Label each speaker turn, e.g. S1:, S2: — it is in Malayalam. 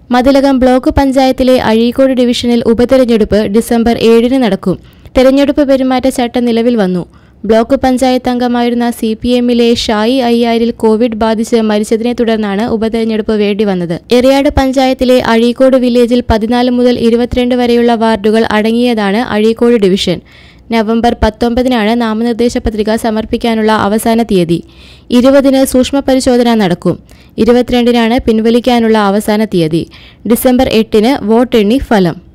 S1: മതിലകം ബ്ലോക്ക് പഞ്ചായത്തിലെ അഴീക്കോട് ഡിവിഷനിൽ ഉപതെരഞ്ഞെടുപ്പ് ഡിസംബർ ഏഴിന് നടക്കും തെരഞ്ഞെടുപ്പ് പെരുമാറ്റച്ചട്ടം നിലവിൽ വന്നു ബ്ലോക്ക് പഞ്ചായത്ത് അംഗമായിരുന്ന സി പി എമ്മിലെ ഷായി അയ്യാരിൽ കോവിഡ് ബാധിച്ച് മരിച്ചതിനെ തുടർന്നാണ് ഉപതെരഞ്ഞെടുപ്പ് വേണ്ടി വന്നത് എറിയാട് പഞ്ചായത്തിലെ അഴീക്കോട് വില്ലേജിൽ പതിനാല് മുതൽ ഇരുപത്തിരണ്ട് വരെയുള്ള വാർഡുകൾ അടങ്ങിയതാണ് അഴീക്കോട് ഡിവിഷൻ നവംബർ പത്തൊമ്പതിനാണ് നാമനിർദ്ദേശ പത്രിക സമർപ്പിക്കാനുള്ള അവസാന തീയതി ഇരുപതിന് സൂക്ഷ്മ പരിശോധന നടക്കും ഇരുപത്തിരണ്ടിനാണ് പിൻവലിക്കാനുള്ള അവസാന തീയതി ഡിസംബർ എട്ടിന് വോട്ടെണ്ണി ഫലം